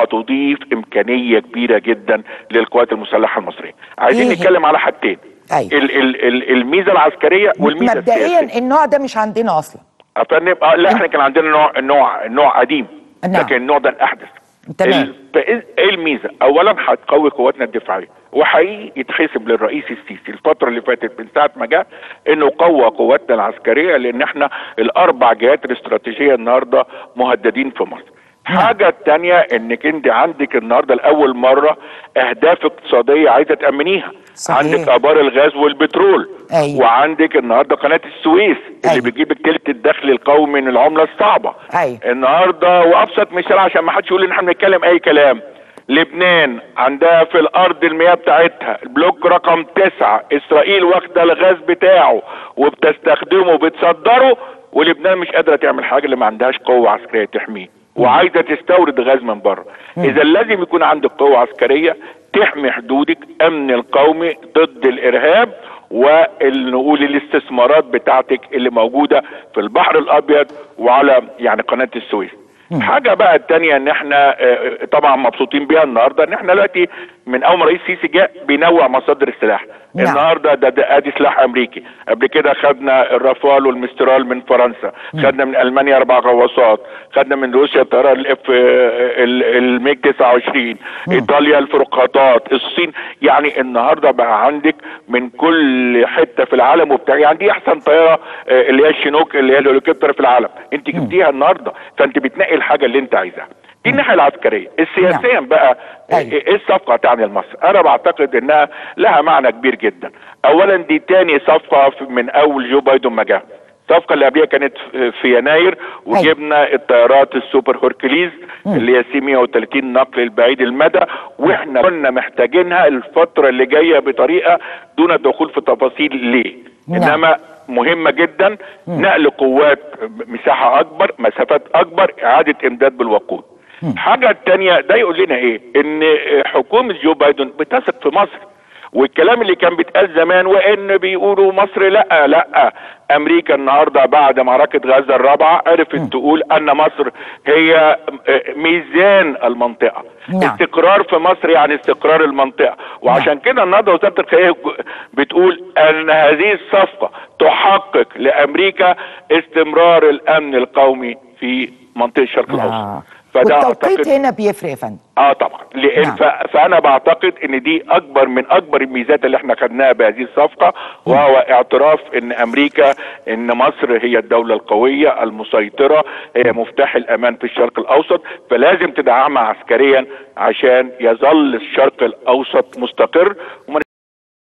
هتضيف امكانيه كبيره جدا للقوات المسلحه المصريه عايزين إيه؟ نتكلم على حاجتين أيوة. ال ال ال الميزه العسكريه والميزه السياسيه مبدئيا النوع ده مش عندنا اصلا أفندم آه لا احنا كان عندنا نوع نوع نوع قديم نعم. لكن النوع ده الاحدث تمام. ال- فإيه ايه الميزه؟ اولا هتقوي قواتنا الدفاعيه وحقيقي يتحسب للرئيس السيسي الفتره اللي فاتت من ساعه ما جه انه قوى قواتنا العسكريه لان احنا الاربع جهات الاستراتيجيه النهارده مهددين في مصر. حاجة التانية انك انت عندك النهارده لاول مرة اهداف اقتصادية عايزة تأمنيها صحيح. عندك ابار الغاز والبترول أيوة. وعندك النهارده قناة السويس اللي أيوة. بتجيب تلت الدخل القومي من العملة الصعبة أيوة. النهارده وابسط مثال عشان ما حدش يقول ان احنا بنتكلم اي كلام لبنان عندها في الارض المياه بتاعتها البلوك رقم تسعة اسرائيل واخده الغاز بتاعه وبتستخدمه وبتصدره ولبنان مش قادره تعمل حاجه اللي ما عندهاش قوه عسكريه تحميه وعايزه تستورد غاز من بره اذا لازم يكون عندك قوه عسكريه تحمي حدودك امن القومي ضد الارهاب ونقول الاستثمارات بتاعتك اللي موجوده في البحر الابيض وعلى يعني قناه السويس حاجة بقى التانية ان احنا آه، طبعا مبسوطين بيها النهاردة ان احنا دلوقتي من اول ما رئيس سيسي جاء بينوع مصادر السلاح نعم. النهارده ده, ده ادي سلاح امريكي قبل كده خدنا الرافال والمسترال من فرنسا خدنا من المانيا اربع غواصات خدنا من روسيا الطياره الاف الميج 29 ايطاليا الفرقاطات الصين يعني النهارده بقى عندك من كل حته في العالم وبتاع يعني دي احسن طياره آه، اللي هي الشينوك اللي هي الهليكوبتر في العالم انت جبتيها النهارده فانت بتنقي الحاجه اللي انت عايزاها دي الناحيه العسكريه السياسيا بقى أيوة. ايه الصفقه تعني لمصر انا بعتقد انها لها معنى كبير جدا اولا دي تاني صفقه في- من اول جو بايدن ما جه الصفقه اللي قبلها كانت في- في يناير وجبنا الطيارات السوبر هوركليز اللي هي سي 130 نقل البعيد المدى واحنا كنا محتاجينها الفتره اللي جايه بطريقه دون الدخول في تفاصيل ليه نعم. انما مهمه جدا نقل قوات مساحه اكبر مسافات اكبر اعاده امداد بالوقود الحاجه الثانيه ده يقول لنا ايه ان حكومه جو بايدن بتثق في مصر والكلام اللي كان بيتقال زمان وان بيقولوا مصر لا لا امريكا النهارده بعد معركه غزه الرابعه عرفت تقول ان مصر هي ميزان المنطقه نعم. استقرار في مصر يعني استقرار المنطقه وعشان كده النهارده وزاره الخارجيه بتقول ان هذه الصفقه تحقق لامريكا استمرار الامن القومي في منطقه الشرق الاوسط آه. فده والتوقيت اعتقد هنا بيفرق يا فندم اه طبعا لان نعم. ف... فانا بعتقد ان دي اكبر من اكبر الميزات اللي احنا خدناها بهذه الصفقه وهو اعتراف ان امريكا ان مصر هي الدوله القويه المسيطره هي مفتاح الامان في الشرق الاوسط فلازم تدعمها عسكريا عشان يظل الشرق الاوسط مستقر وما